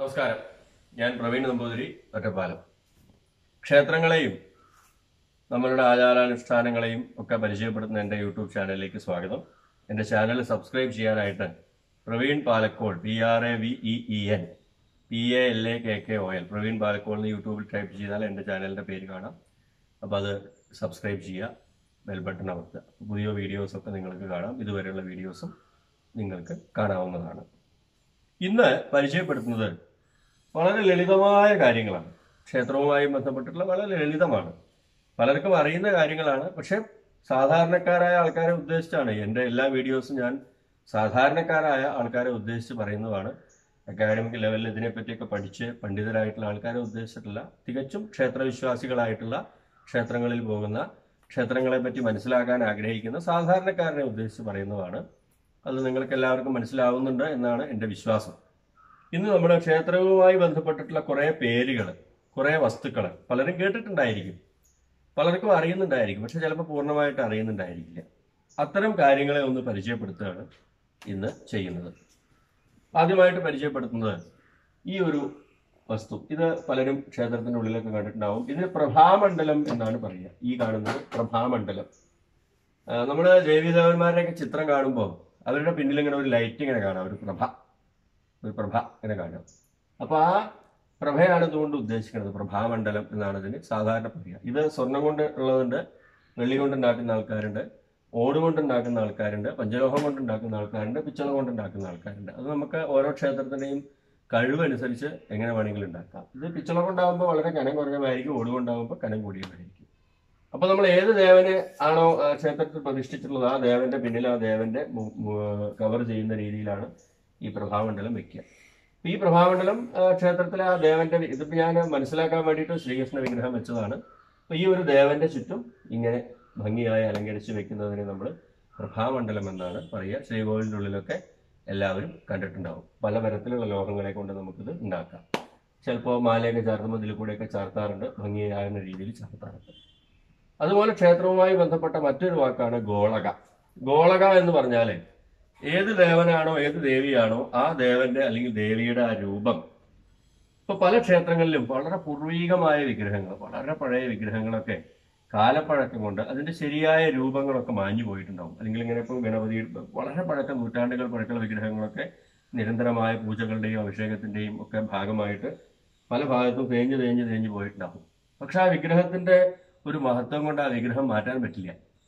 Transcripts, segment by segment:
നമസ്കാരം ഞാൻ പ്രവീൺ നമ്പൂതിരി ഒറ്റപ്പാലം ക്ഷേത്രങ്ങളെയും നമ്മളുടെ ആചാരാനുഷ്ഠാനങ്ങളെയും ഒക്കെ പരിചയപ്പെടുത്തുന്ന എൻ്റെ യൂട്യൂബ് ചാനലിലേക്ക് സ്വാഗതം എൻ്റെ ചാനൽ സബ്സ്ക്രൈബ് ചെയ്യാനായിട്ട് Praveen Palakkol P R A V E E N P A L A K K O L Praveen Palakkol എന്ന് യൂട്യൂബിൽ ടൈപ്പ് ചെയ്താൽ എൻ്റെ ചാനലിൻ്റെ പേര് കാണാം അപ്പോൾ അത് സബ്സ്ക്രൈബ് ചെയ്യുക ബെൽ ബട്ടൺ അമർത്തുക പുതിയ വീഡിയോസൊക്കെ നിങ്ങൾക്ക് കാണാം ഇതുവരെയുള്ള വീഡിയോസും നിങ്ങൾക്ക് കാണാവുന്നതാണ് ഇന്ന് പരിചയപ്പെടുത്തുന്നത് വളരെ ലളിതമായ കാര്യങ്ങളാണ് ക്ഷേത്രവുമായി ബന്ധപ്പെട്ടിട്ടുള്ള വളരെ ലളിതമാണ് പലർക്കും അറിയുന്ന കാര്യങ്ങളാണ് പക്ഷെ സാധാരണക്കാരായ ആൾക്കാരെ ഉദ്ദേശിച്ചാണ് എൻ്റെ എല്ലാ വീഡിയോസും ഞാൻ സാധാരണക്കാരായ ആൾക്കാരെ ഉദ്ദേശിച്ച് പറയുന്നതാണ് അക്കാഡമിക് ലെവലിൽ ഇതിനെപ്പറ്റിയൊക്കെ പഠിച്ച് പണ്ഡിതരായിട്ടുള്ള ആൾക്കാരെ ഉദ്ദേശിച്ചിട്ടില്ല തികച്ചും ക്ഷേത്രവിശ്വാസികളായിട്ടുള്ള ക്ഷേത്രങ്ങളിൽ പോകുന്ന ക്ഷേത്രങ്ങളെ പറ്റി മനസ്സിലാക്കാൻ ആഗ്രഹിക്കുന്ന സാധാരണക്കാരനെ ഉദ്ദേശിച്ച് പറയുന്നതാണ് അത് നിങ്ങൾക്ക് എല്ലാവർക്കും മനസ്സിലാവുന്നുണ്ട് എന്നാണ് എൻ്റെ വിശ്വാസം ഇന്ന് നമ്മുടെ ക്ഷേത്രവുമായി ബന്ധപ്പെട്ടിട്ടുള്ള കുറേ പേരുകൾ കുറേ വസ്തുക്കൾ പലരും കേട്ടിട്ടുണ്ടായിരിക്കും പലർക്കും അറിയുന്നുണ്ടായിരിക്കും പക്ഷെ ചിലപ്പോൾ പൂർണ്ണമായിട്ട് അറിയുന്നുണ്ടായിരിക്കില്ല അത്തരം കാര്യങ്ങളെ ഒന്ന് പരിചയപ്പെടുത്തുകയാണ് ഇന്ന് ചെയ്യുന്നത് ആദ്യമായിട്ട് പരിചയപ്പെടുത്തുന്നത് ഈ ഒരു വസ്തു ഇത് പലരും ക്ഷേത്രത്തിന്റെ ഉള്ളിലൊക്കെ കണ്ടിട്ടുണ്ടാവും ഇതിന് പ്രഭാമണ്ഡലം എന്നാണ് പറയുക ഈ കാണുന്നത് പ്രഭാമണ്ഡലം നമ്മൾ ദേവീദേവന്മാരുടെയൊക്കെ ചിത്രം കാണുമ്പോൾ അവരുടെ പിന്നിൽ ഇങ്ങനെ ഒരു ലൈറ്റ് ഇങ്ങനെ കാണാം ഒരു പ്രഭ ഒരു പ്രഭ ഇങ്ങനെ കാണാം അപ്പൊ ആ പ്രഭയാണ് ഇതുകൊണ്ട് ഉദ്ദേശിക്കുന്നത് പ്രഭാമണ്ഡലം എന്നാണ് ഇതിന് സാധാരണ പറയുക ഇത് സ്വർണം കൊണ്ട് ഉള്ളതുണ്ട് വെള്ളി കൊണ്ട് ഉണ്ടാക്കുന്ന ആൾക്കാരുണ്ട് ഓട് കൊണ്ട് ഉണ്ടാക്കുന്ന ആൾക്കാരുണ്ട് പഞ്ചലോഹം കൊണ്ട് ഉണ്ടാക്കുന്ന ആൾക്കാരുണ്ട് പിച്ചളം കൊണ്ട് ഉണ്ടാക്കുന്ന ആൾക്കാരുണ്ട് അത് നമുക്ക് ഓരോ ക്ഷേത്രത്തിന്റെയും കഴിവനുസരിച്ച് എങ്ങനെ വേണമെങ്കിലും ഉണ്ടാക്കാം ഇത് പിച്ചളം കൊണ്ടാകുമ്പോൾ വളരെ കനം കുറഞ്ഞതായിരിക്കും ഓട് കൊണ്ടാകുമ്പോൾ കനം കൂടിയതായിരിക്കും അപ്പൊ നമ്മൾ ഏത് ദേവനെ ആണോ ആ, ക്ഷേത്രത്തിൽ പ്രതിഷ്ഠിച്ചിട്ടുള്ളത് ആ ദേവന്റെ പിന്നിൽ ആ ദേവന്റെ കവർ ചെയ്യുന്ന രീതിയിലാണ് ഈ പ്രഭാമണ്ഡലം വെക്കുക അപ്പൊ ഈ പ്രഭാമണ്ഡലം ആ, ക്ഷേത്രത്തിലെ ആ ദേവന്റെ വി- ഇതിപ്പോ ഞാൻ മനസ്സിലാക്കാൻ വേണ്ടിയിട്ട് ശ്രീകൃഷ്ണ വിഗ്രഹം വെച്ചതാണ് അപ്പൊ ഈ ഒരു ദേവന്റെ ചുറ്റും ഇങ്ങനെ ഭംഗിയായി അലങ്കരിച്ച് വെക്കുന്നതിന് നമ്മൾ പ്രഭാമണ്ഡലം എന്നാണ് പറയുക ശ്രീകോവിലിന്റെ ഉള്ളിലൊക്കെ എല്ലാവരും കണ്ടിട്ടുണ്ടാവും പല തരത്തിലുള്ള ലോഹങ്ങളെ കൊണ്ട് നമുക്കിത് ഉണ്ടാക്കാം ചിലപ്പോൾ മാലയൊക്കെ ചാർത്തുമ്പോൾ ഇതിൽ കൂടെയൊക്കെ ചാർത്താറുണ്ട് ഭംഗിയാകുന്ന രീതിയിൽ ചാർത്താറുണ്ട് അതുപോലെ ക്ഷേത്രവുമായി ബന്ധപ്പെട്ട മറ്റൊരു വാക്കാണ് ഗോളക ഗോളക എന്ന് പറഞ്ഞാല് ഏത് ദേവനാണോ ഏത് ദേവിയാണോ ആ ദേവന്റെ അല്ലെങ്കിൽ ദേവിയുടെ ആ രൂപം ഇപ്പൊ പല ക്ഷേത്രങ്ങളിലും വളരെ പൂർവീകമായ വിഗ്രഹങ്ങൾ വളരെ പഴയ വിഗ്രഹങ്ങളൊക്കെ കാലപ്പഴക്കം കൊണ്ട് അതിന്റെ ശരിയായ രൂപങ്ങളൊക്കെ മാഞ്ഞു പോയിട്ടുണ്ടാവും അല്ലെങ്കിൽ ഇങ്ങനെ ഇപ്പോൾ ഗണപതി വളരെ പഴക്കം നൂറ്റാണ്ടുകൾ പഴക്കമുള്ള വിഗ്രഹങ്ങളൊക്കെ നിരന്തരമായ പൂജകളുടെയും അഭിഷേകത്തിന്റെയും ഒക്കെ ഭാഗമായിട്ട് പല ഭാഗത്തും തേഞ്ഞ് തേഞ്ഞ് തേഞ്ഞ് പോയിട്ടുണ്ടാവും പക്ഷെ ആ വിഗ്രഹത്തിന്റെ ഒരു മഹത്വം കൊണ്ട് ആ വിഗ്രഹം മാറ്റാൻ പറ്റില്ല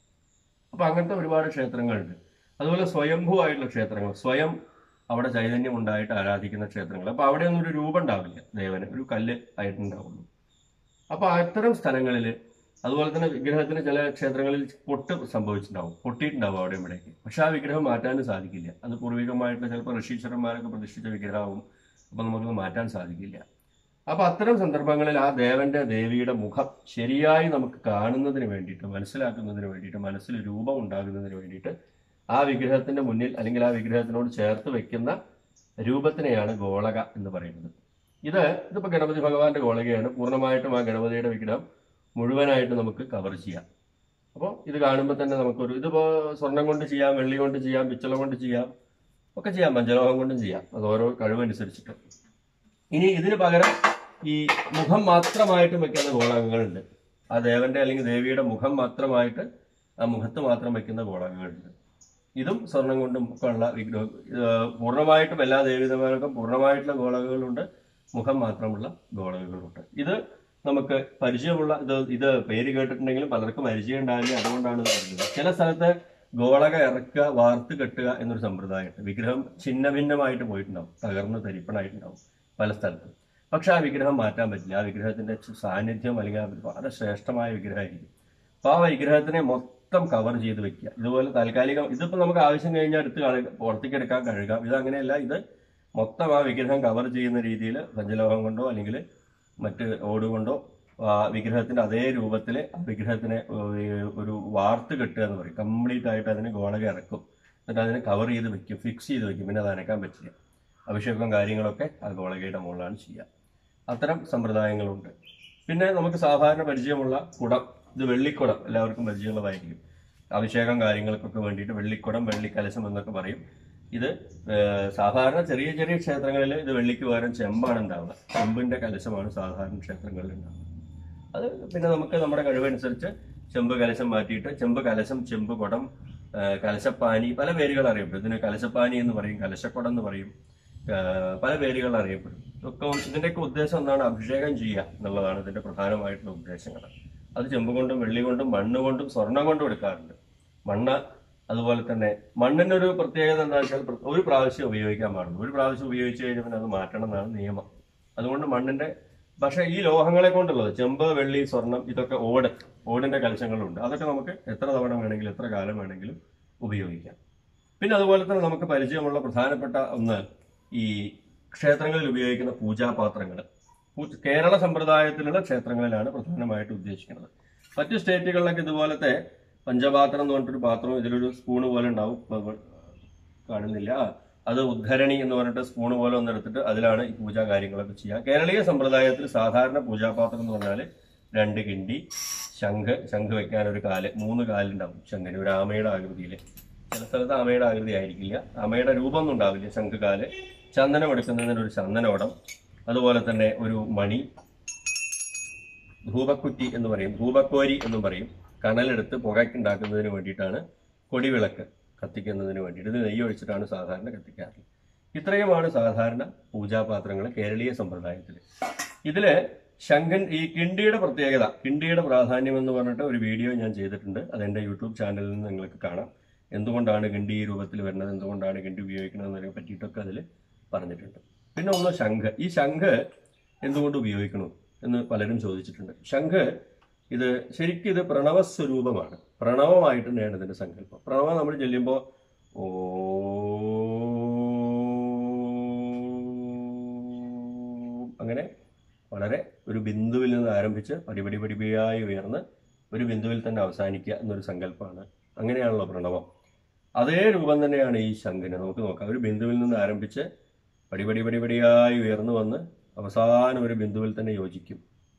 അപ്പൊ അങ്ങനത്തെ ഒരുപാട് ക്ഷേത്രങ്ങളുണ്ട് അതുപോലെ സ്വയംഭൂ ആയിട്ടുള്ള ക്ഷേത്രങ്ങൾ സ്വയം അവിടെ ചൈതന്യം ഉണ്ടായിട്ട് ആരാധിക്കുന്ന ക്ഷേത്രങ്ങൾ അപ്പൊ അവിടെ ഒന്നും ഒരു രൂപം ഉണ്ടാവില്ല ദേവന് ഒരു കല്ല് ആയിട്ടുണ്ടാവുള്ളൂ അപ്പൊ അത്തരം സ്ഥലങ്ങളിൽ അതുപോലെ തന്നെ വിഗ്രഹത്തിന് ചില ക്ഷേത്രങ്ങളിൽ പൊട്ട് സംഭവിച്ചിട്ടുണ്ടാവും പൊട്ടിയിട്ടുണ്ടാവും അവിടെ ഇവിടേക്ക് പക്ഷെ ആ വിഗ്രഹം മാറ്റാനും സാധിക്കില്ല അത് പൂർവികമായിട്ടുള്ള ചിലപ്പോൾ ഋഷീശ്വരന്മാരൊക്കെ പ്രതിഷ്ഠിച്ച വിഗ്രഹമാവും അപ്പൊ നമുക്കത് മാറ്റാൻ സാധിക്കില്ല അപ്പൊ അത്തരം സന്ദർഭങ്ങളിൽ ആ ദേവന്റെ ദേവിയുടെ മുഖം ശരിയായി നമുക്ക് കാണുന്നതിന് വേണ്ടിയിട്ട് മനസ്സിലാക്കുന്നതിന് വേണ്ടിയിട്ട് മനസ്സിൽ രൂപം ഉണ്ടാകുന്നതിന് വേണ്ടിയിട്ട് ആ വിഗ്രഹത്തിന്റെ മുന്നിൽ അല്ലെങ്കിൽ ആ വിഗ്രഹത്തിനോട് ചേർത്ത് വെക്കുന്ന രൂപത്തിനെയാണ് ഗോളക എന്ന് പറയുന്നത് ഇത് ഇതിപ്പോ ഗണപതി ഭഗവാന്റെ ഗോളകയാണ് പൂർണ്ണമായിട്ടും ആ ഗണപതിയുടെ വിഗ്രഹം മുഴുവനായിട്ട് നമുക്ക് കവർ ചെയ്യാം അപ്പോൾ ഇത് കാണുമ്പോൾ തന്നെ നമുക്കൊരു ഇതിപ്പോ സ്വർണം കൊണ്ട് ചെയ്യാം വെള്ളി കൊണ്ട് ചെയ്യാം പിച്ചള കൊണ്ട് ചെയ്യാം ഒക്കെ ചെയ്യാം പഞ്ചലോഹം കൊണ്ടും ചെയ്യാം അത് ഓരോ കഴിവനുസരിച്ചിട്ട് ഇനി ഇതിന് പകരം ഈ മുഖം മാത്രമായിട്ട് വെക്കുന്ന ഗോളകങ്ങളുണ്ട് ആ ദേവന്റെ അല്ലെങ്കിൽ ദേവിയുടെ മുഖം മാത്രമായിട്ട് ആ മുഖത്ത് മാത്രം വെക്കുന്ന ഗോളകങ്ങളുണ്ട് ഇതും സ്വർണം കൊണ്ടും ഒക്കെ ഉള്ള വിഗ്രഹം ഇത് പൂർണ്ണമായിട്ടും എല്ലാ ദേവീദേവന്മാർക്കും പൂർണ്ണമായിട്ടുള്ള ഗോളകങ്ങളുണ്ട് മുഖം മാത്രമുള്ള ഗോളകങ്ങളുണ്ട് ഇത് നമുക്ക് പരിചയമുള്ള ഇത് ഇത് പേര് കേട്ടിട്ടുണ്ടെങ്കിലും പലർക്കും പരിചയം ഉണ്ടാവില്ല അതുകൊണ്ടാണ് ഇത് പറഞ്ഞത് ചില സ്ഥലത്ത് ഗോളക ഇറക്കുക വാർത്ത് കെട്ടുക എന്നൊരു സമ്പ്രദായമുണ്ട് വിഗ്രഹം ഛിന്ന ഭിന്നമായിട്ട് പോയിട്ടുണ്ടാവും തകർന്ന് തരിപ്പണായിട്ടുണ്ടാവും പല സ്ഥലത്തും പക്ഷെ ആ വിഗ്രഹം മാറ്റാൻ പറ്റില്ല ആ വിഗ്രഹത്തിന്റെ ചു- സാന്നിധ്യം അല്ലെങ്കിൽ ആ വളരെ ശ്രേഷ്ഠമായ വിഗ്രഹമായിരിക്കും അപ്പൊ ആ വിഗ്രഹത്തിനെ മൊത്തം കവർ ചെയ്ത് വെക്കുക ഇതുപോലെ താൽക്കാലികം ഇതിപ്പോ നമുക്ക് ആവശ്യം കഴിഞ്ഞാൽ എടുത്ത് കളയുക പുറത്തേക്ക് എടുക്കാൻ കഴുകാം ഇത് അങ്ങനെയല്ല ഇത് മൊത്തം ആ വിഗ്രഹം കവർ ചെയ്യുന്ന രീതിയിൽ പഞ്ചലോഹം കൊണ്ടോ അല്ലെങ്കിൽ മറ്റ് ഓട് കൊണ്ടോ ആ വിഗ്രഹത്തിന്റെ അതേ രൂപത്തിൽ ആ വിഗ്രഹത്തിനെ ഏർ ഒരു വാർത്ത് കെട്ടുക എന്ന് പറയും കംപ്ലീറ്റ് ആയിട്ട് അതിന് ഗോളക ഇറക്കും എന്നിട്ട് അതിനെ കവർ ചെയ്ത് വെക്കും ഫിക്സ് ചെയ്ത് വെക്കും പിന്നെ അത് അനക്കാൻ പറ്റില്ല അഭിഷേകം കാര്യങ്ങളൊക്കെ ആ ഗോളകയുടെ മുകളിലാണ് ചെയ്യുക അത്തരം സമ്പ്രദായങ്ങളുണ്ട് പിന്നെ നമുക്ക് സാധാരണ പരിചയമുള്ള കുടം ഇത് വെള്ളിക്കുടം എല്ലാവർക്കും പരിചയമുള്ളതായിരിക്കും അഭിഷേകം കാര്യങ്ങൾക്കൊക്കെ വേണ്ടിയിട്ട് വെള്ളിക്കുടം വെള്ളിക്കലശം എന്നൊക്കെ പറയും ഇത് ഏഹ്, സാധാരണ ചെറിയ ചെറിയ ക്ഷേത്രങ്ങളിൽ ഇത് വെള്ളിക്ക് പകരം ചെമ്പാണ് ഉണ്ടാവുക ചെമ്പിന്റെ കലശമാണ് സാധാരണ ക്ഷേത്രങ്ങളിൽ ഉണ്ടാവുക അത് പിന്നെ നമുക്ക് നമ്മുടെ കഴിവനുസരിച്ച് ചെമ്പ് കലശം മാറ്റിയിട്ട് ചെമ്പ് കലശം ചെമ്പ് കുടം ആ, കലശപ്പാനി പല പേരുകൾ അറിയപ്പെടും ഇതിന് കലശപ്പാനി എന്ന് പറയും കലശക്കുടം എന്ന് പറയും ആ, പല പേരുകൾ അറിയപ്പെടും ഒക്കെ ഇതിന്റെയൊക്കെ ഉദ്ദേശം എന്താണ് അഭിഷേകം ചെയ്യുക എന്നുള്ളതാണ് ഇതിന്റെ പ്രധാനമായിട്ടുള്ള ഉദ്ദേശങ്ങൾ അത് ചെമ്പ് കൊണ്ടും വെള്ളി കൊണ്ടും മണ്ണ് കൊണ്ടും സ്വർണം കൊണ്ടും എടുക്കാറുണ്ട് മണ്ണ് അതുപോലെ തന്നെ മണ്ണിനൊരു പ്രത്യേകത എന്താ വെച്ചാൽ പ്ര- ഒരു പ്രാവശ്യം ഉപയോഗിക്കാൻ പാടുള്ളൂ ഒരു പ്രാവശ്യം ഉപയോഗിച്ച് കഴിഞ്ഞാൽ പിന്നെ അത് മാറ്റണം എന്നാണ് നിയമം അതുകൊണ്ട് മണ്ണിന്റെ പക്ഷെ ഈ ലോഹങ്ങളെ കൊണ്ടുള്ളത് ചെമ്പ് വെള്ളി സ്വർണം ഇതൊക്കെ ഓട് ഓടിന്റെ കലശങ്ങളുണ്ട് അതൊക്കെ നമുക്ക് എത്ര തവണ വേണമെങ്കിലും എത്ര കാലം വേണമെങ്കിലും ഉപയോഗിക്കാം പിന്നെ അതുപോലെ തന്നെ നമുക്ക് പരിചയമുള്ള പ്രധാനപ്പെട്ട ഒന്ന് ഈ ക്ഷേത്രങ്ങളിൽ ഉപയോഗിക്കുന്ന പൂജാപാത്രങ്ങൾ പൂ- കേരള സമ്പ്രദായത്തിലുള്ള ക്ഷേത്രങ്ങളിലാണ് പ്രധാനമായിട്ട് ഉദ്ദേശിക്കുന്നത് മറ്റു സ്റ്റേറ്റുകളിലൊക്കെ ഇതുപോലത്തെ പഞ്ചപാത്രം എന്ന് പറഞ്ഞിട്ടൊരു പാത്രം ഇതിലൊരു സ്പൂണ് പോലെ ഉണ്ടാവും ഇപ്പൊ കാണുന്നില്ല ആ, അത് ഉദ്ധരണി എന്ന് പറഞ്ഞിട്ട് സ്പൂണ് പോലെ ഒന്ന് എടുത്തിട്ട് അതിലാണ് ഈ പൂജാ കാര്യങ്ങളൊക്കെ ചെയ്യുക കേരളീയ സമ്പ്രദായത്തിൽ സാധാരണ പൂജാപാത്രം എന്ന് പറഞ്ഞാൽ രണ്ട് കിണ്ടി ശംഖ് ശംഖ് വെക്കാൻ ഒരു കാല് മൂന്ന് കാലുണ്ടാവും ശംഖിന് ഒരു ആമയുടെ ആകൃതിയിൽ ചില സ്ഥലത്ത് ആമയുടെ ആകൃതി ആയിരിക്കില്ല ആമയുടെ രൂപമൊന്നും ഉണ്ടാവില്ല ശംഖ് കാല് ചന്ദനം എടുക്കുന്നതിന് ഒരു ചന്ദനോടം അതുപോലെ തന്നെ ഒരു മണി ധൂപക്കുറ്റി എന്ന് പറയും ധൂപക്കോരി എന്നും പറയും കണലെടുത്ത് പുകയ്ക്കുണ്ടാക്കുന്നതിന് വേണ്ടിയിട്ടാണ് കൊടിവിളക്ക് കത്തിക്കുന്നതിന് വേണ്ടിയിട്ട് ഇത് നെയ്യ് ഒഴിച്ചിട്ടാണ് സാധാരണ കത്തിക്കാറ് ഇത്രയുമാണ് സാധാരണ പൂജാപാത്രങ്ങൾ കേരളീയ സമ്പ്രദായത്തിൽ ഇതില് ശങ്കൻ ഈ കിണ്ടിയുടെ പ്രത്യേകത കിണ്ടിയുടെ പ്രാധാന്യം എന്ന് പറഞ്ഞിട്ട് ഒരു വീഡിയോ ഞാൻ ചെയ്തിട്ടുണ്ട് അത് എൻ്റെ യൂട്യൂബ് ചാനലിൽ നിന്ന് നിങ്ങൾക്ക് കാണാം എന്തുകൊണ്ടാണ് കിണ്ടി ഈ രൂപത്തിൽ വരുന്നത് എന്തുകൊണ്ടാണ് കിണ്ടി ഉപയോഗിക്കുന്നത് എന്നതിനെ പറ്റിയിട്ടൊക്കെ അതിൽ പറഞ്ഞിട്ടുണ്ട് പിന്നെ ഒന്ന് ശംഖ് ഈ ശംഖ് എന്തുകൊണ്ട് ഉപയോഗിക്കണം എന്ന് പലരും ചോദിച്ചിട്ടുണ്ട് ശംഖ് ഇത് ശരിക്കും ഇത് പ്രണവസ്വരൂപമാണ് പ്രണവമായിട്ട് തന്നെയാണ് ഇതിന്റെ സങ്കല്പം പ്രണവം നമ്മൾ ചെല്ലുമ്പോൾ ഓ അങ്ങനെ വളരെ ഒരു ബിന്ദുവിൽ നിന്ന് ആരംഭിച്ച് പടിപടി പടിപടിയായി ഉയർന്ന് ഒരു ബിന്ദുവിൽ തന്നെ അവസാനിക്കുക എന്നൊരു സങ്കല്പമാണ് അങ്ങനെയാണല്ലോ പ്രണവം അതേ രൂപം തന്നെയാണ് ഈ ശംഖിന് നമുക്ക് നോക്കാം ഒരു ബിന്ദുവിൽ നിന്ന് ആരംഭിച്ച് പടിപടി പടിപടിയായി ഉയർന്നു വന്ന് അവസാനം ഒരു ബിന്ദുവിൽ തന്നെ യോജിക്കും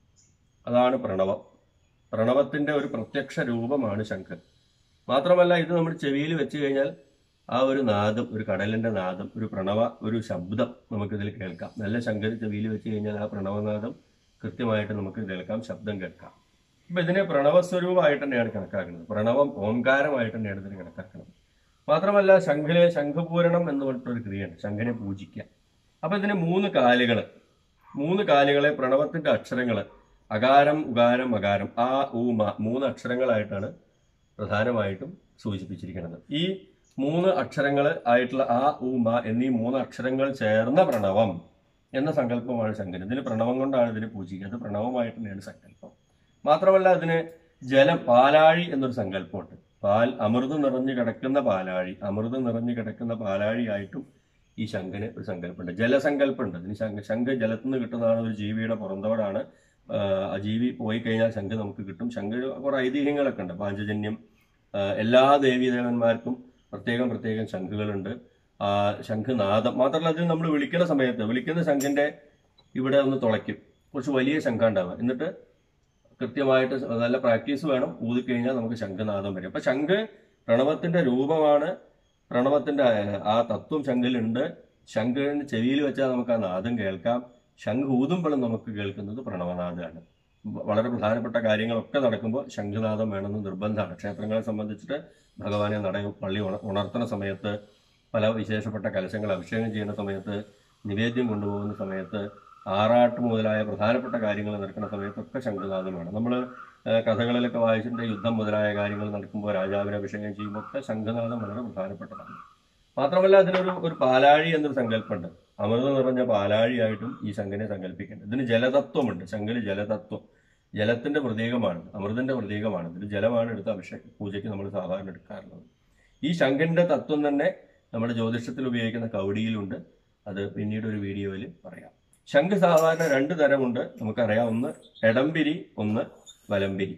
അതാണ് പ്രണവം പ്രണവത്തിന്റെ ഒരു പ്രത്യക്ഷ രൂപമാണ് ശംഖ് മാത്രമല്ല ഇത് നമ്മൾ ചെവിയിൽ വെച്ച് കഴിഞ്ഞാൽ ആ ഒരു നാദം ഒരു കടലിന്റെ നാദം ഒരു പ്രണവ ഒരു ശബ്ദം നമുക്കിതിൽ കേൾക്കാം നല്ല ശങ്കർ ചെവിയിൽ വെച്ച് കഴിഞ്ഞാൽ ആ പ്രണവനാദം കൃത്യമായിട്ട് നമുക്ക് കേൾക്കാം ശബ്ദം കേൾക്കാം അപ്പൊ ഇതിനെ പ്രണവസ്വരൂപമായിട്ട് തന്നെയാണ് കണക്കാക്കുന്നത് പ്രണവം ഓംകാരമായിട്ട് തന്നെയാണ് ഇതിന് കണക്കാക്കുന്നത് മാത്രമല്ല ശംഖിലെ ശംഖപൂരണം എന്ന് പറഞ്ഞിട്ടൊരു ക്രിയയാണ് ശംഖിനെ പൂജിക്കുക അപ്പൊ ഇതിന് മൂന്ന് കാലുകൾ മൂന്ന് കാലുകളെ പ്രണവത്തിന്റെ അക്ഷരങ്ങൾ അകാരം ഉകാരം അകാരം ആ ഊ മ മൂന്ന് അക്ഷരങ്ങളായിട്ടാണ് പ്രധാനമായിട്ടും സൂചിപ്പിച്ചിരിക്കുന്നത് ഈ മൂന്ന് അക്ഷരങ്ങൾ ആയിട്ടുള്ള ആ ഊ മ എന്നീ മൂന്ന് അക്ഷരങ്ങൾ ചേർന്ന പ്രണവം എന്ന സങ്കല്പമാണ് ശങ്കരൻ ഇതിന് പ്രണവം കൊണ്ടാണ് ഇതിനെ പൂജിക്കുക അത് പ്രണവമായിട്ട് തന്നെയാണ് സങ്കല്പം മാത്രമല്ല അതിന് ജലം പാലാഴി എന്നൊരു സങ്കല്പമുണ്ട് പാൽ അമൃത് നിറഞ്ഞു കിടക്കുന്ന പാലാഴി അമൃത് നിറഞ്ഞു കിടക്കുന്ന പാലാഴിയായിട്ടും ഈ ശംഖന് ഒരു സങ്കല്പമുണ്ട് ജലസങ്കല്പമുണ്ട് ഇതിന് ശംഖ ശംഖ് ജലത്തിൽ നിന്ന് കിട്ടുന്നതാണ് ഒരു ജീവിയുടെ പുറന്തോടാണ് ആഹ് ആ ജീവി പോയി കഴിഞ്ഞാൽ ശംഖ് നമുക്ക് കിട്ടും ശംഖ് കുറെ ഐതിഹ്യങ്ങളൊക്കെ ഉണ്ട് പാഞ്ചജന്യം ആഹ് എല്ലാ ദേവീദേവന്മാർക്കും പ്രത്യേകം പ്രത്യേകം ശംഖുകളുണ്ട് ആ ശംഖുനാദം മാത്രമല്ല അത് നമ്മൾ വിളിക്കുന്ന സമയത്ത് വിളിക്കുന്ന ശംഖിന്റെ ഇവിടെ ഒന്ന് തുളയ്ക്കും കുറച്ച് വലിയ ശംഖ ഉണ്ടാവുക എന്നിട്ട് കൃത്യമായിട്ട് നല്ല പ്രാക്ടീസ് വേണം ഊതിക്കഴിഞ്ഞാൽ നമുക്ക് ശംഖനാദം വരും അപ്പൊ ശംഖ് പ്രണവത്തിന്റെ രൂപമാണ് പ്രണവത്തിന്റെ ആ- ആ തത്വം ശംഖിലുണ്ട് ശംഖിന് ചെവിയിൽ വെച്ചാൽ നമുക്ക് ആ നാദം കേൾക്കാം ശംഖ് ഊതുമ്പോഴും നമുക്ക് കേൾക്കുന്നത് പ്രണവനാദമാണ് വളരെ പ്രധാനപ്പെട്ട കാര്യങ്ങളൊക്കെ നടക്കുമ്പോൾ ശംഖുനാദം വേണമെന്ന് നിർബന്ധമാണ് ക്ഷേത്രങ്ങളെ സംബന്ധിച്ചിട്ട് ഭഗവാനെ നട പള്ളി ഉണ- ഉണർത്തുന്ന സമയത്ത് പല വിശേഷപ്പെട്ട കലശങ്ങൾ അഭിഷേകം ചെയ്യുന്ന സമയത്ത് നിവേദ്യം കൊണ്ടുപോകുന്ന സമയത്ത് ആറാട്ട് മുതലായ പ്രധാനപ്പെട്ട കാര്യങ്ങൾ നടക്കുന്ന സമയത്തൊക്കെ ശംഖുനാദം വേണം നമ്മൾ കഥകളിലൊക്കെ വായിച്ചിട്ടുണ്ട് യുദ്ധം മുതലായ കാര്യങ്ങൾ നടക്കുമ്പോൾ രാജാവിനെ അഭിഷേകം ചെയ്യുമ്പോൾ ഒക്കെ ശംഖുനാദം വളരെ പ്രധാനപ്പെട്ടതാണ് മാത്രമല്ല അതിനൊരു ഒരു പാലാഴി എന്നൊരു സങ്കല്പമുണ്ട് അമൃതം നിറഞ്ഞ പാലാഴിയായിട്ടും ഈ ശംഖിനെ സങ്കല്പിക്കുന്നുണ്ട് ഇതിന് ജലതത്വമുണ്ട് ശംഖിന് ജലതത്വം ജലത്തിന്റെ പ്രതീകമാണ് അമൃതന്റെ പ്രതീകമാണ് ഇതിൽ ജലമാണ് എടുത്ത് അഭിഷേക പൂജയ്ക്ക് നമ്മൾ സാധാരണ എടുക്കാറുള്ളത് ഈ ശംഖിന്റെ തത്വം തന്നെ നമ്മുടെ ജ്യോതിഷത്തിൽ ഉപയോഗിക്കുന്ന കൗടിയിലുണ്ട് അത് പിന്നീട് ഒരു വീഡിയോയിൽ പറയാം ശംഖ് സാധാരണ രണ്ട് തരമുണ്ട് നമുക്കറിയാം ഒന്ന് എടംപിരി ഒന്ന് വലംപിരി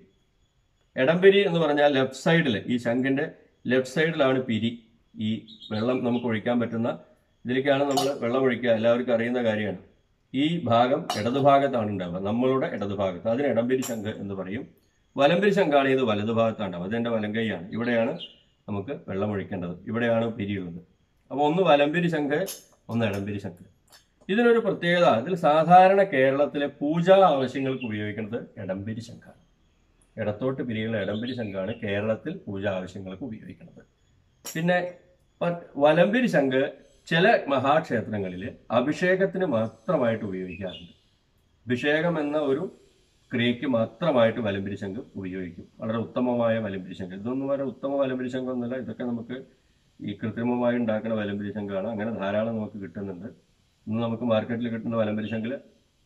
എടംപിരി എന്ന് പറഞ്ഞാൽ ലെഫ്റ്റ് സൈഡിൽ ഈ ശംഖിന്റെ ലെഫ്റ്റ് സൈഡിലാണ് പിരി ഈ വെള്ളം നമുക്ക് ഒഴിക്കാൻ പറ്റുന്ന ഇതിലേക്കാണ് നമ്മൾ വെള്ളം ഒഴിക്കുക എല്ലാവർക്കും അറിയുന്ന കാര്യമാണ് ഈ ഭാഗം ഇടതുഭാഗത്താണ് ഉണ്ടാവുക നമ്മളുടെ ഇടതുഭാഗത്ത് അതിന് ഇടംപിരി ശംഖ് എന്ന് പറയും വലംപിരി ശംഖാണ് ഇത് വലതുഭാഗത്താണ് ഉണ്ടാവുക അതെന്റെ വലം കൈയാണ് ഇവിടെയാണ് നമുക്ക് വെള്ളം ഒഴിക്കേണ്ടത് ഇവിടെയാണ് പിരിയുള്ളത് അപ്പോൾ ഒന്ന് വലമ്പിരി ശംഖ് ഒന്ന് ഇടംപിരി ശംഖ് ഇതിനൊരു പ്രത്യേകത ഇതിൽ സാധാരണ കേരളത്തിലെ പൂജാ ആവശ്യങ്ങൾക്ക് ഉപയോഗിക്കുന്നത് ഇടംപിരി ശംഖാണ് ഇടത്തോട്ട് പിരിയുള്ള ഇടംപിരി ശംഖാണ് കേരളത്തിൽ പൂജാ ആവശ്യങ്ങൾക്ക് ഉപയോഗിക്കുന്നത് പിന്നെ പ- വലംപിരി ശംഖ് ചില മഹാക്ഷേത്രങ്ങളിൽ അഭിഷേകത്തിന് മാത്രമായിട്ട് ഉപയോഗിക്കാറുണ്ട് അഭിഷേകം എന്ന ഒരു ക്രിയയ്ക്ക് മാത്രമായിട്ട് വലംപിരി ശംഖ് ഉപയോഗിക്കും വളരെ ഉത്തമമായ വലംപിരി ശംഖ് ഇതൊന്നും വളരെ ഉത്തമ വലംപിരി ശംഖൊന്നുമല്ല ഇതൊക്കെ നമുക്ക് ഈ കൃത്രിമമായി ഉണ്ടാക്കുന്ന വലംപിരി ശംഖാണ് അങ്ങനെ ധാരാളം നമുക്ക് കിട്ടുന്നുണ്ട് ഇന്ന് നമുക്ക് മാർക്കറ്റിൽ കിട്ടുന്ന വലംപിരി ശംഖില്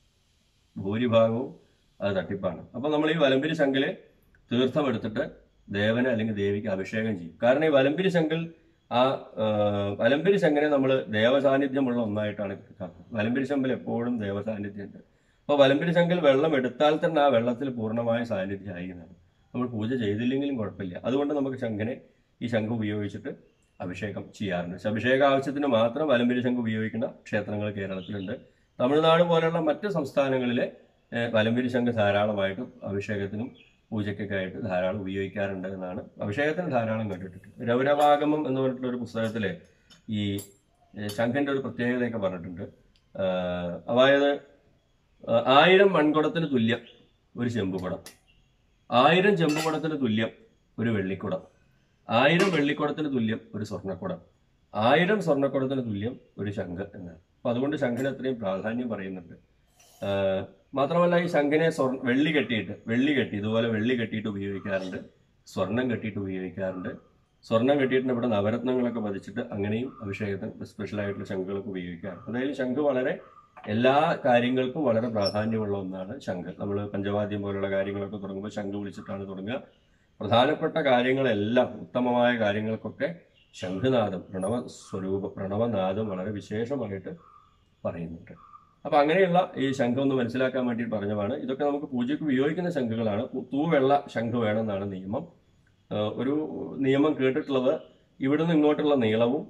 ഭൂരിഭാഗവും അത് തട്ടിപ്പാണ് അപ്പൊ നമ്മൾ ഈ വലംപിരി ശംഖില് തീർത്ഥം എടുത്തിട്ട് ദേവന് അല്ലെങ്കിൽ ദേവിക്ക് അഭിഷേകം ചെയ്യും കാരണം ഈ വലംപിരി ശംഖിൽ ആ ആ, വലംപിരി ശംഖിനെ നമ്മൾ ദേവസാന്നിധ്യമുള്ള ഒന്നായിട്ടാണ് കണക്കാക്കുന്നത് വലംപിരി ശംഖിൽ എപ്പോഴും ദേവസാന്നിധ്യമുണ്ട് അപ്പോൾ വലംപിരി ശംഖിൽ വെള്ളം എടുത്താൽ തന്നെ ആ വെള്ളത്തിൽ പൂർണ്ണമായ സാന്നിധ്യം ആയിരിക്കുന്നതാണ് നമ്മൾ പൂജ ചെയ്തില്ലെങ്കിലും കുഴപ്പമില്ല അതുകൊണ്ട് നമുക്ക് ശംഖിനെ ഈ ശംഖ് ഉപയോഗിച്ചിട്ട് അഭിഷേകം ചെയ്യാറുണ്ട് പക്ഷെ അഭിഷേക ആവശ്യത്തിന് മാത്രം വലംപിരി ശംഖ് ഉപയോഗിക്കുന്ന ക്ഷേത്രങ്ങൾ കേരളത്തിലുണ്ട് തമിഴ്നാട് പോലെയുള്ള മറ്റ് സംസ്ഥാനങ്ങളിലെ ഏഹ്, വലംപിരി ശംഖ് ധാരാളമായിട്ടും അഭിഷേകത്തിനും പൂജയ്ക്കൊക്കെ ആയിട്ട് ധാരാളം ഉപയോഗിക്കാറുണ്ട് എന്നാണ് അഭിഷേകത്തിന് ധാരാളം കേട്ടിട്ടുണ്ട് രൗരവാഗമം എന്ന് പറഞ്ഞിട്ടുള്ള ഒരു പുസ്തകത്തിലെ ഈ ഏഹ്, ശംഖിന്റെ ഒരു പ്രത്യേകതയൊക്കെ പറഞ്ഞിട്ടുണ്ട് ആഹ്, അതായത് ആഹ്, ആയിരം മൺകുടത്തിന് തുല്യം ഒരു ചെമ്പുകുടം ആയിരം ചെമ്പുകുടത്തിന് തുല്യം ഒരു വെള്ളിക്കുടം ആയിരം വെള്ളിക്കുടത്തിന് തുല്യം ഒരു സ്വർണ്ണക്കുടം ആയിരം സ്വർണ്ണക്കുടത്തിന് തുല്യം ഒരു ശംഖ് എന്നാണ് അപ്പൊ അതുകൊണ്ട് ശംഖിന് അത്രയും പ്രാധാന്യം പറയുന്നുണ്ട് ആഹ് മാത്രമല്ല ഈ ശംഖിനെ സ്വർണ്ണ വെള്ളി കെട്ടിയിട്ട് വെള്ളി കെട്ടി ഇതുപോലെ വെള്ളി കെട്ടിയിട്ട് ഉപയോഗിക്കാറുണ്ട് സ്വർണം കെട്ടിയിട്ട് ഉപയോഗിക്കാറുണ്ട് സ്വർണം കെട്ടിയിട്ട് ഇവിടെ നവരത്നങ്ങളൊക്കെ പതിച്ചിട്ട് അങ്ങനെയും അഭിഷേകത്തിന് സ്പെഷ്യൽ ആയിട്ടുള്ള ശംഖുകളൊക്കെ ഉപയോഗിക്കാറുണ്ട് അതായത് ശംഖ് വളരെ എല്ലാ കാര്യങ്ങൾക്കും വളരെ പ്രാധാന്യമുള്ള ഒന്നാണ് ശംഖ് നമ്മൾ പഞ്ചവാദ്യം പോലുള്ള കാര്യങ്ങളൊക്കെ തുടങ്ങുമ്പോൾ ശംഖ് വിളിച്ചിട്ടാണ് തുടങ്ങുക പ്രധാനപ്പെട്ട കാര്യങ്ങളെല്ലാം ഉത്തമമായ കാര്യങ്ങൾക്കൊക്കെ ശംഖുനാദം പ്രണവ സ്വരൂപ പ്രണവനാദം വളരെ വിശേഷമായിട്ട് പറയുന്നുണ്ട് അപ്പൊ അങ്ങനെയുള്ള ഈ ശംഖം ഒന്ന് മനസ്സിലാക്കാൻ വേണ്ടി പറഞ്ഞതാണ് ഇതൊക്കെ നമുക്ക് പൂജയ്ക്ക് ഉപയോഗിക്കുന്ന ശംഖുകളാണ് പു- തൂവെള്ള ശംഖ് വേണമെന്നാണ് നിയമം ഏഹ് ഒരു നിയമം കേട്ടിട്ടുള്ളത് ഇവിടുന്ന് ഇങ്ങോട്ടുള്ള നീളവും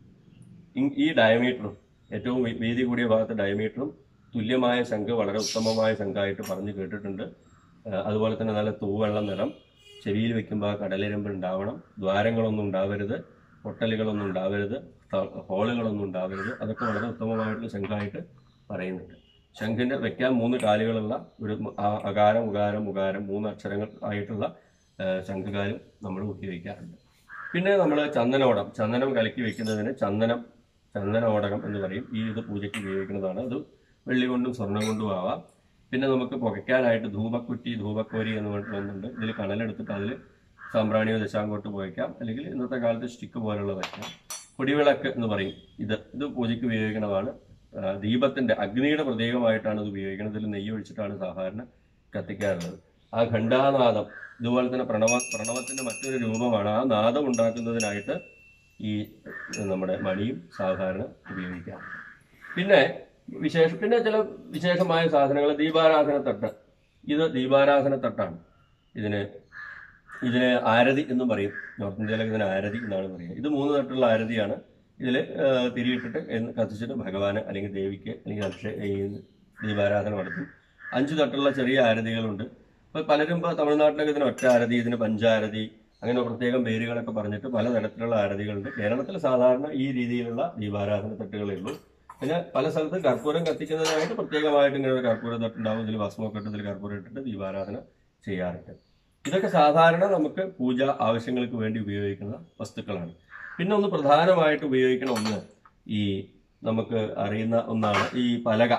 ഇ- ഈ ഡയമീറ്ററും ഏറ്റവും വീ- വീതി കൂടിയ ഭാഗത്ത് ഡയമീറ്ററും തുല്യമായ ശംഖ് വളരെ ഉത്തമമായ ശംഖായിട്ട് പറഞ്ഞു കേട്ടിട്ടുണ്ട് ഏഹ് അതുപോലെ തന്നെ നല്ല തൂവെള്ള നിറം ചെവിയിൽ വെക്കുമ്പോൾ ആ കടലിരമ്പ് ഉണ്ടാവണം ദ്വാരങ്ങളൊന്നും ഉണ്ടാവരുത് പൊട്ടലുകളൊന്നും ഉണ്ടാവരുത് ത- ഹോളുകളൊന്നും ഉണ്ടാവരുത് അതൊക്കെ വളരെ ഉത്തമമായിട്ടുള്ള ശംഖായിട്ട് പറയുന്നുണ്ട് ശംഖിന്റെ വെക്കാൻ മൂന്ന് കാലുകളുള്ള ഒരു മ- ആ- അകാരം ഉകാരം ഉകാരം മൂന്ന് അക്ഷരങ്ങൾ ആയിട്ടുള്ള ഏഹ് ശംഖുകാലും നമ്മൾ ഉപയോഗിക്കാറുണ്ട് പിന്നെ നമ്മൾ ചന്ദനോടം ചന്ദനം കലക്കി വെക്കുന്നതിന് ചന്ദനം ചന്ദനോടകം എന്ന് പറയും ഈ ഇത് പൂജയ്ക്ക് ഉപയോഗിക്കുന്നതാണ് അത് വെള്ളി കൊണ്ടും സ്വർണം കൊണ്ടും ആവാം പിന്നെ നമുക്ക് പുകയ്ക്കാനായിട്ട് ധൂപക്കുറ്റി ധൂപക്കോരി എന്ന് പറഞ്ഞിട്ട് ഒന്നുണ്ട് ഇതിൽ കണലെടുത്തിട്ട് അതിൽ സാമ്പ്രാണിയോ ദശാങ്കോട്ട് പുകയ്ക്കാം അല്ലെങ്കിൽ ഇന്നത്തെ കാലത്ത് സ്റ്റിക്ക് പോലുള്ള വയ്ക്കാം പൊടിവിളക്ക് എന്ന് പറയും ഇത് ഇത് പൂജയ്ക്ക് ഉപയോഗിക്കുന്നതാണ് ആ, ദീപത്തിന്റെ അഗ്നിയുടെ പ്രതീകമായിട്ടാണ് ഇത് ഉപയോഗിക്കുന്നത് ഇതിൽ നെയ്യ് ഒഴിച്ചിട്ടാണ് സാധാരണ കത്തിക്കാറുള്ളത് ആ ഘണ്ടാനാദം ഇതുപോലെ തന്നെ പ്രണവ പ്രണവത്തിന്റെ മറ്റൊരു രൂപമാണ് ആ നാദം ഉണ്ടാക്കുന്നതിനായിട്ട് ഈ നമ്മുടെ മണിയും സാധാരണ ഉപയോഗിക്കാം പിന്നെ വിശേഷ പിന്നെ ചില വിശേഷമായ സാധനങ്ങൾ ദീപാരാധന തട്ട് ഇത് ദീപാരാധന തട്ടാണ് ഇതിന് ഇതിന് ആരതി എന്നും പറയും നോർത്ത് ഇന്ത്യയിലൊക്കെ ഇതിന് ആരതി എന്നാണ് പറയുക ഇത് മൂന്ന് തട്ടുള്ള ആരതിയാണ് ഇതിൽ തിരിയിട്ടിട്ട് എന്ന് കത്തിച്ചിട്ട് ഭഗവാന് അല്ലെങ്കിൽ ദേവിക്ക് അല്ലെങ്കിൽ അഭിഷേ ഈ ദീപാരാധന നടത്തും അഞ്ച് തട്ടുള്ള ചെറിയ ആരതികളുണ്ട് ഇപ്പൊ പലരും ഇപ്പോൾ തമിഴ്നാട്ടിലൊക്കെ ഇതിന് ഒറ്റ ആരതി ഇതിന് പഞ്ചാരതി അങ്ങനെ പ്രത്യേകം പേരുകളൊക്കെ പറഞ്ഞിട്ട് പലതരത്തിലുള്ള ആരതികളുണ്ട് കേരളത്തിൽ സാധാരണ ഈ രീതിയിലുള്ള ദീപാരാധന തട്ടുകളേ ഉള്ളൂ പിന്നെ പല സ്ഥലത്ത് കർപ്പൂരം കത്തിക്കുന്നതിനായിട്ട് പ്രത്യേകമായിട്ട് ഇങ്ങനെ ഒരു കർപ്പൂര തട്ടുണ്ടാവും ഇതിൽ ഭസ്മൊക്കെ ഇട്ട് ഇതിൽ കർപ്പൂരം ഇട്ടിട്ട് ദീപാരാധന ചെയ്യാറുണ്ട് ഇതൊക്കെ സാധാരണ നമുക്ക് പൂജ ആവശ്യങ്ങൾക്ക് വേണ്ടി ഉപയോഗിക്കുന്ന വസ്തുക്കളാണ് പിന്നെ ഒന്ന് പ്രധാനമായിട്ട് ഉപയോഗിക്കുന്ന ഒന്ന് ഈ നമുക്ക് അറിയുന്ന ഒന്നാണ് ഈ പലക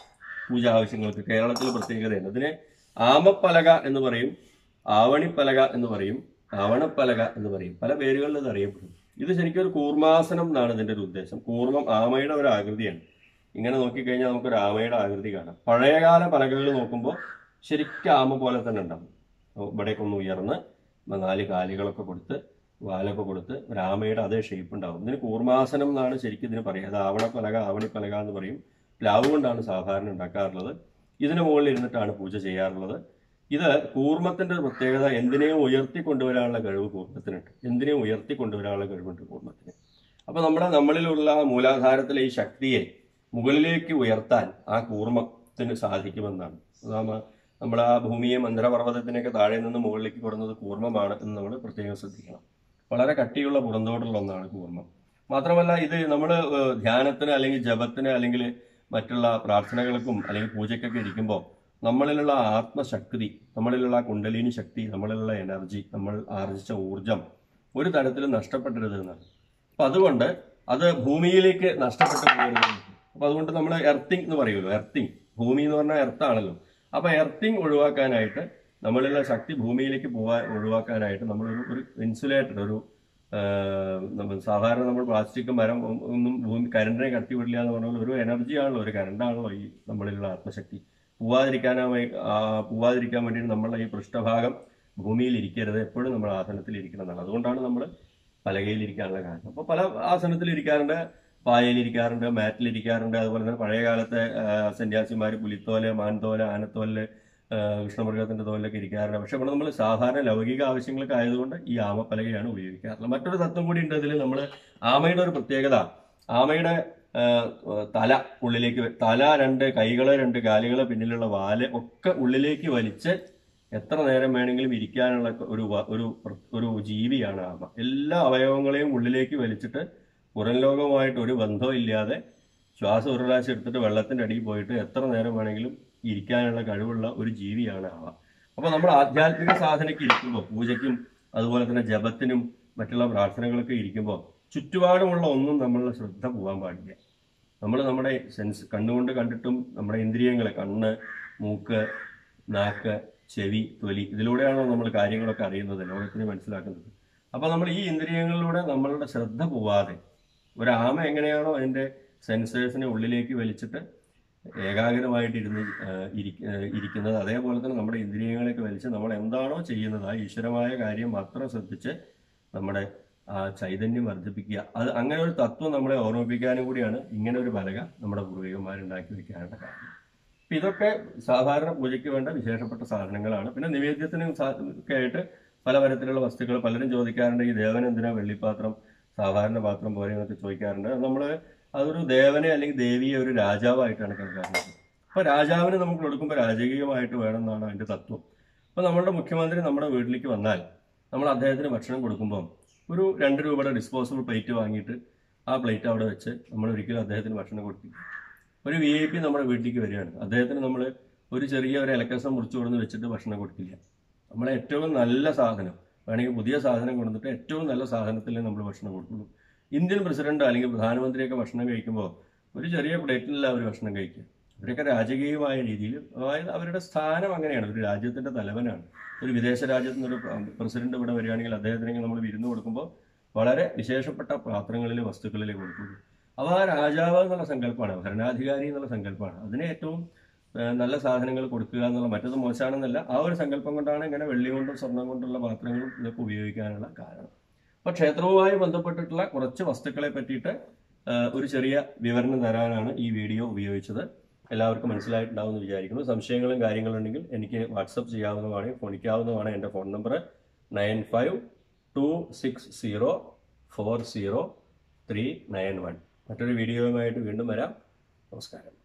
പൂജ ആവശ്യങ്ങൾക്ക് കേരളത്തിൽ പ്രത്യേകതയുണ്ട് ഇതിനെ ആമപ്പലക എന്ന് പറയും ആവണിപ്പലക എന്ന് പറയും ആവണപ്പലക എന്ന് പറയും പല പേരുകളിൽ ഇത് അറിയപ്പെടും ഇത് ശരിക്കും ഒരു കൂർമാസനം എന്നാണ് ഇതിന്റെ ഒരു ഉദ്ദേശം കൂർമ്മം ആമയുടെ ഒരു ആകൃതിയാണ് ഇങ്ങനെ നോക്കിക്കഴിഞ്ഞാൽ നമുക്കൊരു ആമയുടെ ആകൃതി കാണാം പഴയകാല പലകകൾ നോക്കുമ്പോൾ ശരിക്കും ആമ പോലെ തന്നെ ഉണ്ടാവും ഇവിടേക്ക് ഒന്ന് ഉയർന്ന് നാല് കാലുകളൊക്കെ കൊടുത്ത് വാലൊക്കെ കൊടുത്ത് ഒരു ആമയുടെ അതേ ഷേപ്പ് ഉണ്ടാവും ഇതിന് കൂർമാസനം എന്നാണ് ശരിക്കും ഇതിന് പറയുക അത് ആവണപ്പലക ആവണിപ്പലക എന്ന് പറയും പ്ലാവ് കൊണ്ടാണ് സാധാരണ ഉണ്ടാക്കാറുള്ളത് ഇതിന് മുകളിൽ ഇരുന്നിട്ടാണ് പൂജ ചെയ്യാറുള്ളത് ഇത് കൂർമ്മത്തിന്റെ ഒരു പ്രത്യേകത എന്തിനേയും ഉയർത്തി കൊണ്ടുവരാനുള്ള കഴിവ് കൂർമ്മത്തിനുണ്ട് എന്തിനേയും ഉയർത്തി കൊണ്ടുവരാനുള്ള കഴിവുണ്ട് കൂർമ്മത്തിന് അപ്പൊ നമ്മുടെ നമ്മളിലുള്ള ആ മൂലാധാരത്തിലെ ഈ ശക്തിയെ മുകളിലേക്ക് ഉയർത്താൻ ആ കൂർമ്മത്തിന് സാധിക്കുമെന്നാണ് നാമ നമ്മൾ ആ ഭൂമിയെ മന്ദരപർവ്വതത്തിനൊക്കെ താഴെ നിന്ന് മുകളിലേക്ക് കൊടുന്നത് കൂർമ്മമാണ് എന്ന് നമ്മൾ പ്രത്യേകം ശ്രദ്ധിക്കണം വളരെ കട്ടിയുള്ള പുറന്തോടുള്ള ഒന്നാണ് കൂർമ്മം മാത്രമല്ല ഇത് നമ്മൾ ധ്യാനത്തിന് അല്ലെങ്കിൽ ജപത്തിന് അല്ലെങ്കിൽ മറ്റുള്ള പ്രാർത്ഥനകൾക്കും അല്ലെങ്കിൽ പൂജയ്ക്കൊക്കെ ഇരിക്കുമ്പോൾ നമ്മളിലുള്ള ആത്മശക്തി നമ്മളിലുള്ള കുണ്ടലിനി ശക്തി നമ്മളിലുള്ള എനർജി നമ്മൾ ആർജിച്ച ഊർജം ഒരു തരത്തിലും നഷ്ടപ്പെടരുത് എന്നാണ് അപ്പൊ അതുകൊണ്ട് അത് ഭൂമിയിലേക്ക് നഷ്ടപ്പെട്ടു പോകരുത് അപ്പൊ അതുകൊണ്ട് നമ്മൾ എർത്തിങ് എന്ന് പറയുമല്ലോ എർത്തിങ് ഭൂമി എന്ന് പറഞ്ഞാൽ എർത്താണല്ലോ അപ്പൊ എർത്തിങ് ഒഴിവാക്കാനായിട്ട് നമ്മളിലുള്ള ശക്തി ഭൂമിയിലേക്ക് പോകാൻ ഒഴിവാക്കാനായിട്ട് നമ്മളൊരു ഒരു ഇൻസുലേറ്റർ ഒരു ആ, നമ്മ സാധാരണ നമ്മൾ പ്ലാസ്റ്റിക് മരം ഒ- ഒന്നും ഭൂമി കരണ്ടിനെ കടത്തി വിടില്ല എന്ന് പറഞ്ഞാൽ ഒരു എനർജി ആണല്ലോ ഒരു കരണ്ടാണല്ലോ ഈ നമ്മളിലുള്ള ആത്മശക്തി പോവാതിരിക്കാനായി ആ, പോവാതിരിക്കാൻ വേണ്ടിയിട്ട് നമ്മളുടെ ഈ പൃഷ്ഠഭാഗം ഭൂമിയിൽ ഇരിക്കരുത് എപ്പോഴും നമ്മൾ ആസനത്തിൽ ഇരിക്കണം എന്നാണ് അതുകൊണ്ടാണ് നമ്മൾ പലകയിൽ ഇരിക്കാനുള്ള കാരണം അപ്പോൾ പല ആസനത്തിൽ ഇരിക്കാറുണ്ട് പായയിൽ ഇരിക്കാറുണ്ട് മാറ്റിൽ ഇരിക്കാറുണ്ട് അതുപോലെ തന്നെ പഴയ കാലത്തെ സന്യാസിമാർ പുലിത്തോല് മാൻതോല് ആനത്തോല് ആ, കൃഷ്ണമൃഗത്തിന്റെ തോലിലൊക്കെ ഇരിക്കാറുണ്ട് പക്ഷെ ഇവിടെ നമ്മൾ സാധാരണ ലൗകിക ആവശ്യങ്ങൾക്ക് ആയതുകൊണ്ട് ഈ ആമപ്പലകയാണ് ഉപയോഗിക്കാറുള്ളത് മറ്റൊരു തത്വം കൂടി ഉണ്ട് ഇതിൽ നമ്മൾ ആമയുടെ ഒരു പ്രത്യേകത ആമയുടെ ആ, തല ഉള്ളിലേക്ക് വെ- തല രണ്ട് കൈകള് രണ്ട് കാലുകള് പിന്നിലുള്ള വാല് ഒക്കെ ഉള്ളിലേക്ക് വലിച്ച് എത്ര നേരം വേണമെങ്കിലും ഇരിക്കാനുള്ള ഒരു വ- ഒരു പ്ര- ഒരു ജീവിയാണ് ആമ എല്ലാ അവയവങ്ങളെയും ഉള്ളിലേക്ക് വലിച്ചിട്ട് പുറം ലോകവുമായിട്ട് ഒരു ബന്ധവും ഇല്ലാതെ ശ്വാസം ഒരു പ്രാവശ്യം എടുത്തിട്ട് വെള്ളത്തിന്റെ അടിയിൽ പോയിട്ട് എത്ര നേരം വേണമെങ്കിലും ഇരിക്കാനുള്ള കഴിവുള്ള ഒരു ജീവിയാണ് ആമ അപ്പൊ നമ്മൾ ആധ്യാത്മിക സാധനയ്ക്ക് ഇരിക്കുമ്പോൾ പൂജയ്ക്കും അതുപോലെ തന്നെ ജപത്തിനും മറ്റുള്ള പ്രാർത്ഥനകളൊക്കെ ഇരിക്കുമ്പോൾ ചുറ്റുപാടുമുള്ള ഒന്നും നമ്മളുടെ ശ്രദ്ധ പോകാൻ പാടില്ല നമ്മൾ നമ്മുടെ സെൻസ് കണ്ണുകൊണ്ട് കണ്ടിട്ടും നമ്മുടെ ഇന്ദ്രിയങ്ങളെ കണ്ണ് മൂക്ക് നാക്ക് ചെവി തൊലി ഇതിലൂടെയാണോ നമ്മൾ കാര്യങ്ങളൊക്കെ അറിയുന്നത് ലോകത്തിന് മനസ്സിലാക്കുന്നത് അപ്പൊ നമ്മൾ ഈ ഇന്ദ്രിയങ്ങളിലൂടെ നമ്മളുടെ ശ്രദ്ധ പോവാതെ ഒരു ആമ എങ്ങനെയാണോ അതിന്റെ സെൻസേഴ്സിനെ ഉള്ളിലേക്ക് വലിച്ചിട്ട് ഏകാഗ്രമായിട്ട് ഇരുന്ന് ആ, ഇരിക്ക- ആ, ഇരിക്കുന്നത് അതേപോലെ തന്നെ നമ്മുടെ ഇന്ദ്രിയങ്ങളെയൊക്കെ വലിച്ച് നമ്മൾ എന്താണോ ചെയ്യുന്നത് ആ ഈശ്വരമായ കാര്യം മാത്രം ശ്രദ്ധിച്ച് നമ്മുടെ ആ ചൈതന്യം വർദ്ധിപ്പിക്കുക അത് അങ്ങനെ ഒരു തത്വം നമ്മളെ ഓർമ്മിപ്പിക്കാനും കൂടിയാണ് ഇങ്ങനെ ഒരു പലക നമ്മുടെ പൂർവികന്മാരുണ്ടാക്കി വെക്കാനുള്ള കാരണം അപ്പൊ ഇതൊക്കെ സാധാരണ പൂജയ്ക്ക് വേണ്ട വിശേഷപ്പെട്ട സാധനങ്ങളാണ് പിന്നെ നിവേദ്യത്തിനും സാ- ഒക്കെ ആയിട്ട് പല തരത്തിലുള്ള വസ്തുക്കൾ പലരും ചോദിക്കാറുണ്ട് ഈ ദേവൻ എന്തിനാ വെള്ളിപ്പാത്രം സാധാരണ പാത്രം പോലെ എന്നൊക്കെ ചോദിക്കാറുണ്ട് നമ്മൾ അതൊരു ദേവനെ അല്ലെങ്കിൽ ദേവിയെ ഒരു രാജാവായിട്ടാണ് കണക്കാക്കുന്നത് അപ്പൊ രാജാവിന് നമുക്ക് കൊടുക്കുമ്പോൾ രാജകീയമായിട്ട് വേണമെന്നാണ് അതിന്റെ തത്വം അപ്പൊ നമ്മളുടെ മുഖ്യമന്ത്രി നമ്മുടെ വീട്ടിലേക്ക് വന്നാൽ നമ്മൾ അദ്ദേഹത്തിന് ഭക്ഷണം കൊടുക്കുമ്പോൾ ഒരു രണ്ട് രൂപയുടെ ഡിസ്പോസിബിൾ പ്ലേറ്റ് വാങ്ങിയിട്ട് ആ പ്ലേറ്റ് അവിടെ വെച്ച് നമ്മൾ ഒരിക്കലും അദ്ദേഹത്തിന് ഭക്ഷണം കൊടുക്കില്ല ഒരു വി ഐ പി നമ്മുടെ വീട്ടിലേക്ക് വരികയാണ് അദ്ദേഹത്തിന് നമ്മൾ ഒരു ചെറിയ ഒരു ഇലക്കസം മുറിച്ചു കൊടുന്ന് വെച്ചിട്ട് ഭക്ഷണം കൊടുക്കില്ല നമ്മളെ ഏറ്റവും നല്ല സാധനം വേണമെങ്കിൽ പുതിയ സാധനം കൊണ്ടുവന്നിട്ട് ഏറ്റവും നല്ല സാധനത്തിൽ നമ്മൾ ഭക്ഷണം കൊടുക്കുള്ളൂ ഇന്ത്യൻ പ്രസിഡന്റ് അല്ലെങ്കിൽ പ്രധാനമന്ത്രിയൊക്കെ ഭക്ഷണം കഴിക്കുമ്പോൾ ഒരു ചെറിയ പ്ലേറ്റിലല്ല അവർ ഭക്ഷണം കഴിക്കുക അവരൊക്കെ രാജകീയമായ രീതിയിൽ അതായത് അവരുടെ സ്ഥാനം അങ്ങനെയാണ് ഒരു രാജ്യത്തിന്റെ തലവനാണ് ഒരു വിദേശ രാജ്യത്ത് നിന്നൊരു പ്രസിഡന്റ് ഇവിടെ വരികയാണെങ്കിൽ അദ്ദേഹത്തിന് നമ്മൾ വിരുന്ന് കൊടുക്കുമ്പോൾ വളരെ വിശേഷപ്പെട്ട പാത്രങ്ങളിൽ വസ്തുക്കളിൽ കൊടുക്കുന്നു അപ്പോൾ ആ രാജാവ് എന്നുള്ള സങ്കല്പമാണ് ഭരണാധികാരി എന്നുള്ള സങ്കല്പമാണ് അതിന് ഏറ്റവും ആ, നല്ല സാധനങ്ങൾ കൊടുക്കുക എന്നുള്ള മറ്റത് മോശമാണെന്നല്ല ആ ഒരു സങ്കല്പം കൊണ്ടാണ് ഇങ്ങനെ വെള്ളി കൊണ്ടും സ്വർണം കൊണ്ടുള്ള പാത്രങ്ങളും ഇതൊക്കെ ഉപയോഗിക്കാനുള്ള കാരണം അപ്പൊ ക്ഷേത്രവുമായി ബന്ധപ്പെട്ടിട്ടുള്ള കുറച്ച് വസ്തുക്കളെ പറ്റിയിട്ട് ആ, ഒരു ചെറിയ വിവരണം തരാനാണ് ഈ വീഡിയോ ഉപയോഗിച്ചത് എല്ലാവർക്കും മനസ്സിലായിട്ടുണ്ടാവും എന്ന് വിചാരിക്കുന്നു സംശയങ്ങളും കാര്യങ്ങളും ഉണ്ടെങ്കിൽ എനിക്ക് വാട്സപ്പ് ചെയ്യാവുന്നതാണ് ഫോണിക്കാവുന്നതാണ് എൻ്റെ phone number nine five two six zero four zero three nine one മറ്റൊരു വീഡിയോയുമായിട്ട് വീണ്ടും വരാം നമസ്കാരം